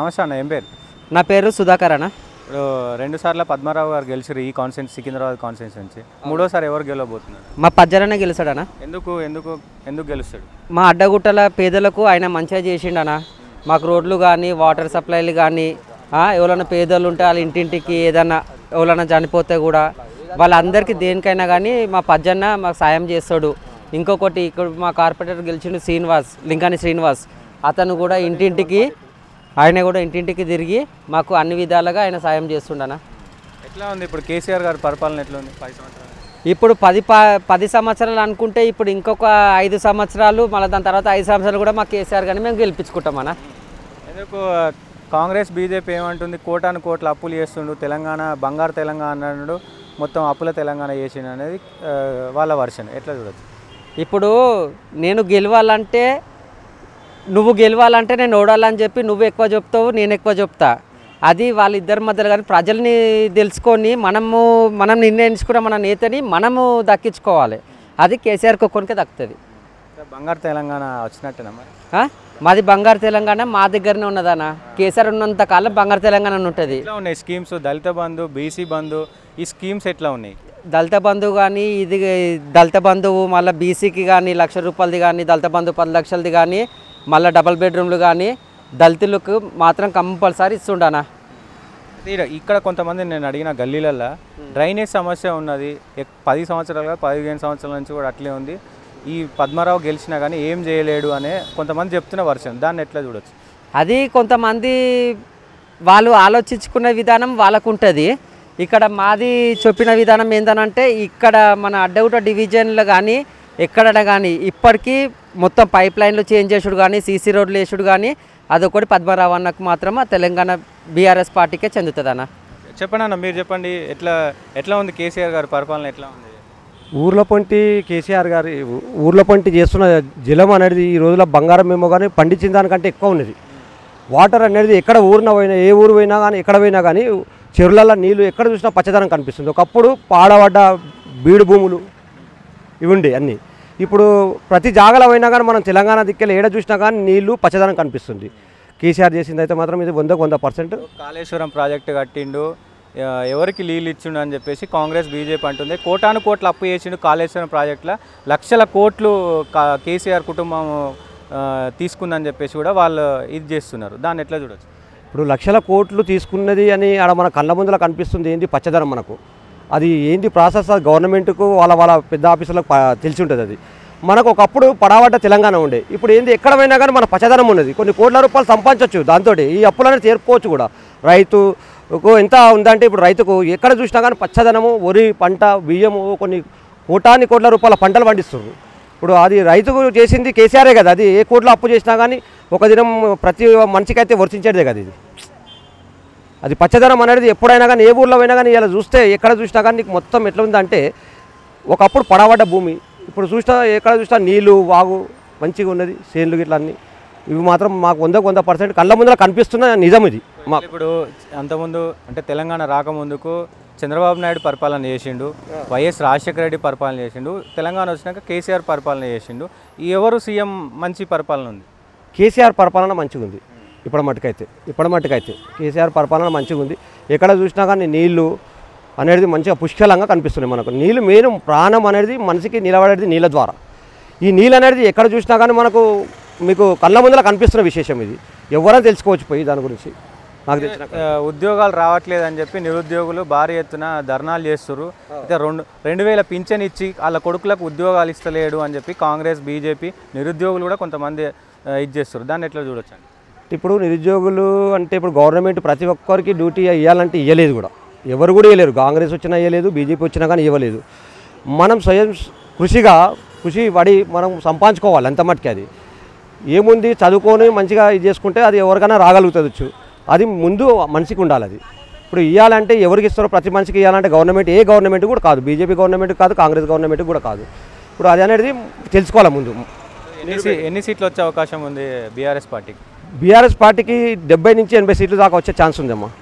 నమస్తే అన్న ఏం పేరు నా పేరు సుధాకర్ అన్న ఇప్పుడు రెండు సార్లు పద్మారావు గారు గెలిచారు ఈ కాన్స్టెన్స్ సికింద్రాబాద్ కాన్స్టెన్స్ నుంచి మూడోసారి ఎవరు గెలవబోతున్నారు మా పజ్జలనే గెలిచాడనా ఎందుకు ఎందుకు ఎందుకు గెలుస్తాడు మా అడ్డగుట్టల పేదలకు ఆయన మంచిగా చేసిండనా మాకు రోడ్లు కానీ వాటర్ సప్లైలు కానీ ఎవరైనా పేదలు ఉంటే వాళ్ళ ఇంటింటికి ఏదైనా ఎవరైనా చనిపోతే కూడా వాళ్ళందరికీ దేనికైనా కానీ మా పజ్జన్న మాకు సాయం చేస్తాడు ఇంకొకటి ఇక్కడ మా కార్పొరేటర్ గెలిచిండు శ్రీనివాస్ లింగాని శ్రీనివాస్ అతను కూడా ఇంటింటికి ఆయన కూడా ఇంటింటికి తిరిగి మాకు అన్ని విధాలుగా ఆయన సాయం చేస్తుండనా ఎట్లా ఉంది ఇప్పుడు కేసీఆర్ గారి పరిపాలన ఎట్లా ఉంది పది సంవత్సరాలు ఇప్పుడు పది ప పది సంవత్సరాలు అనుకుంటే ఇప్పుడు ఇంకొక ఐదు సంవత్సరాలు మళ్ళీ దాని తర్వాత ఐదు సంవత్సరాలు కూడా మా కేసీఆర్ కానీ మేము గెలిపించుకుంటామన్నా ఎందుకు ఆ, కాంగ్రెస్ బీజేపీ ఏమంటుంది కోటాను కోట్ల అప్పులు చేస్తుండు తెలంగాణ బంగారు తెలంగాణ అన్నాడు మొత్తం అప్పుల తెలంగాణ చేసిండు అనేది ఆ, వాళ్ళ వర్షన్ ఎట్లా చూడొచ్చు ఇప్పుడు నేను గెలవాలంటే నువ్వు గెలవాలంటే నేను ఓడాలని చెప్పి నువ్వు ఎక్కువ చెప్తావు నేను ఎక్కువ చెప్తా అది వాళ్ళిద్దరి మధ్యలో కానీ ప్రజల్ని తెలుసుకొని మనము మనం నిర్ణయించుకున్న మన నేతని మనము దక్కించుకోవాలి అది కేసీఆర్ ఒక్కరికే దక్కుతుంది బంగారు తెలంగాణ వచ్చినట్టేనా మరి ఆ? మాది బంగారు తెలంగాణ మా దగ్గరనే ఉన్నదన్న కేసీఆర్ ఉన్నంత కాలం బంగారు తెలంగాణ అని ఉంటుంది ఎట్లా ఉన్నాయి స్కీమ్స్ దళిత బంధు బీసీ బంధు ఈ స్కీమ్స్ ఎట్లా ఉన్నాయి దళిత బంధువు కానీ ఇది దళిత బంధువు మళ్ళీ బీసీకి కానీ లక్ష రూపాయలది కానీ దళిత బంధువు పది లక్షలది కానీ మళ్ళీ డబల్ బెడ్రూమ్లు కానీ దళితులకు మాత్రం కంపల్సరీ ఇస్తుండనా ఈడ- ఇక్కడ కొంతమంది నేను అడిగిన గల్లీలల్లో డ్రైనేజ్ సమస్య ఉన్నది ఎక్- పది సంవత్సరాలుగా పదిహేను సంవత్సరాల నుంచి కూడా అట్లే ఉంది ఈ పద్మారావు గెలిచినా కానీ ఏం చేయలేడు అనే కొంతమంది చెప్తున్న వర్షన్ దాన్ని ఎట్లా చూడొచ్చు అది కొంతమంది వాళ్ళు ఆలోచించుకునే విధానం వాళ్ళకు ఉంటుంది ఇక్కడ మాది చెప్పిన విధానం ఏంటనంటే ఇక్కడ మన అడ్డగుట డివిజన్లో కానీ ఎక్కడ కానీ ఇప్పటికీ మొత్తం పైప్ లైన్లు చేంజ్ చేసుడు కానీ సీసీ రోడ్లు వేసుడు కానీ అదొకటి పద్మరావు అన్నకు మాత్రం ఆ తెలంగాణ బీఆర్ఎస్ పార్టీకే చెందుతుంది అన్న చెప్పండి అన్న మీరు చెప్పండి ఎట్లా ఎట్లా ఉంది కేసీఆర్ గారి పరిపాలన ఎట్లా ఉంది ఊర్లో పొంటి కేసీఆర్ గారి ఊర్లో పొంటి చేస్తున్న జలం అనేది ఈ రోజుల్లో బంగారం ఏమో కానీ పండించిన దానికంటే ఎక్కువ ఉన్నది వాటర్ అనేది ఎక్కడ ఊరిన పోయినా ఏ ఊరు పోయినా కానీ ఎక్కడ పోయినా కానీ చెరువులలో నీళ్ళు ఎక్కడ చూసినా పచ్చదనం కనిపిస్తుంది ఒకప్పుడు పాడబడ్డ బీడు భూములు ఇవి ఉండే అన్నీ ఇప్పుడు ప్రతి జాగలో పోయినా కానీ మనం తెలంగాణ దిక్కెళ్ళి ఏడ చూసినా కానీ నీళ్లు పచ్చదనం కనిపిస్తుంది కేసీఆర్ చేసింది అయితే మాత్రం ఇది వందకు వంద పర్సెంట్ కాళేశ్వరం ప్రాజెక్టు కట్టిండు ఆ, ఎవరికి నీళ్ళు ఇచ్చిండు అని చెప్పేసి కాంగ్రెస్ బీజేపీ అంటుంది కోటాను కోట్లు అప్పు చేసిండు కాళేశ్వరం ప్రాజెక్టులో లక్షల కోట్లు కా- కేసీఆర్ కుటుంబం ఆ, తీసుకుందని చెప్పేసి కూడా వాళ్ళు ఇది చేస్తున్నారు దాన్ని ఎట్లా చూడొచ్చు ఇప్పుడు లక్షల కోట్లు తీసుకున్నది అని ఆడ మన కళ్ళ ముందర కనిపిస్తుంది ఏంది పచ్చదనం మనకు అది ఏంది ప్రాసెస్ అది గవర్నమెంట్కు వాళ్ళ వాళ్ళ పెద్ద ఆఫీసులకు ప- తెలిసి ఉంటుంది అది మనకు ఒకప్పుడు పడవడ్డ తెలంగాణ ఉండే ఇప్పుడు ఏంది ఎక్కడ పోయినా కానీ మన పచ్చదనం ఉన్నది కొన్ని కోట్ల రూపాయలు సంపాదించవచ్చు దాంతో ఈ అప్పులను తీర్పుకోవచ్చు కూడా రైతుకు ఎంత ఉందంటే ఇప్పుడు రైతుకు ఎక్కడ చూసినా కానీ పచ్చదనము వరి పంట బియ్యము కొన్ని కోటాని కోట్ల రూపాయల పంటలు పండిస్తున్నారు ఇప్పుడు అది రైతుకు చేసింది కేసీఆరే కదా అది ఏ కోట్లో అప్పు చేసినా కానీ ఒక దినం ప్రతి మనిషికి అయితే వర్తించేదే కదా ఇది అది పచ్చదనం అనేది ఎప్పుడైనా కానీ ఏ ఊర్లో అయినా కానీ ఇలా చూస్తే ఎక్కడ చూసినా కానీ నీకు మొత్తం ఎట్లా ఉందంటే ఒకప్పుడు పడవడ్డ భూమి ఇప్పుడు చూసినా ఎక్కడ చూసినా నీళ్లు వాగు మంచిగా ఉన్నది చేన్లు గిట్ల అన్నీ ఇవి మాత్రం మాకు వందకు వంద పర్సెంట్ కళ్ళ ముందర కనిపిస్తున్న నిజం ఇది మా ఇప్పుడు అంతకుముందు అంటే తెలంగాణ రాకముందుకు చంద్రబాబు నాయుడు పరిపాలన చేసిండు వైఎస్ రాజశేఖర రెడ్డి పరిపాలన చేసిండు తెలంగాణ వచ్చినాక కేసీఆర్ పరిపాలన చేసిండు ఈ ఎవరు సీఎం మంచి పరిపాలన ఉంది కేసీఆర్ పరిపాలన మంచిగా ఉంది ఇప్పటి మట్టుకైతే ఇప్పటి మట్టుకైతే కేసీఆర్ పరిపాలన మంచిగా ఉంది ఎక్కడ చూసినా కానీ నీళ్లు అనేది మంచిగా పుష్కలంగా కనిపిస్తున్నాయి మనకు నీళ్ళు మెయిన్ ప్రాణం అనేది మనిషికి నిలబడేది నీళ్ళ ద్వారా ఈ నీళ్ళు అనేది ఎక్కడ చూసినా కానీ మనకు మీకు కళ్ళ ముందర కనిపిస్తున్న విశేషం ఇది ఎవరైనా తెలుసుకోవచ్చు పోయి దాని గురించి నాకు తెలిసిన ఆ, ఉద్యోగాలు రావట్లేదు అని చెప్పి నిరుద్యోగులు భారీ ఎత్తున ధర్నాలు చేస్తున్నారు అయితే రెండు రెండు వేల పింఛన్ ఇచ్చి వాళ్ళ కొడుకులకు ఉద్యోగాలు ఇస్తలేడు అని చెప్పి కాంగ్రెస్ బీజేపీ నిరుద్యోగులు కూడా కొంతమంది ఆ, ఇది చేస్తారు దాన్ని ఎట్లా చూడొచ్చండి ఇప్పుడు నిరుద్యోగులు అంటే ఇప్పుడు గవర్నమెంట్ ప్రతి ఒక్కరికి డ్యూటీ ఇవ్వాలంటే ఇవ్వలేదు కూడా ఎవరు కూడా ఇవ్వలేరు కాంగ్రెస్ వచ్చినా ఇవ్వలేదు బీజేపీ వచ్చినా కానీ ఇవ్వలేదు మనం స్వయం కృషిగా కృషి పడి మనం సంపాదించుకోవాలి ఎంత మట్టుకి అది ఏముంది చదువుకొని మంచిగా ఇది చేసుకుంటే అది ఎవరికైనా రాగలుగుతుంది అది ముందు మనిషికి ఉండాలి అది ఇప్పుడు ఇవ్వాలంటే ఎవరికి ఇస్తారో ప్రతి మనిషికి ఇవ్వాలంటే గవర్నమెంట్ ఏ గవర్నమెంట్ కూడా కాదు బీజేపీ గవర్నమెంట్ కాదు కాంగ్రెస్ గవర్నమెంట్ కూడా కాదు ఇప్పుడు అది అనేది తెలుసుకోవాలి ముందు ఎన్ని సీ- ఎన్ని సీట్లు వచ్చే అవకాశం ఉంది బీఆర్ఎస్ పార్టీకి బీఆర్ఎస్ పార్టీకి డెబ్బై నుంచి ఎనభై సీట్లు దాకా వచ్చే ఛాన్స్ ఉందమ్మా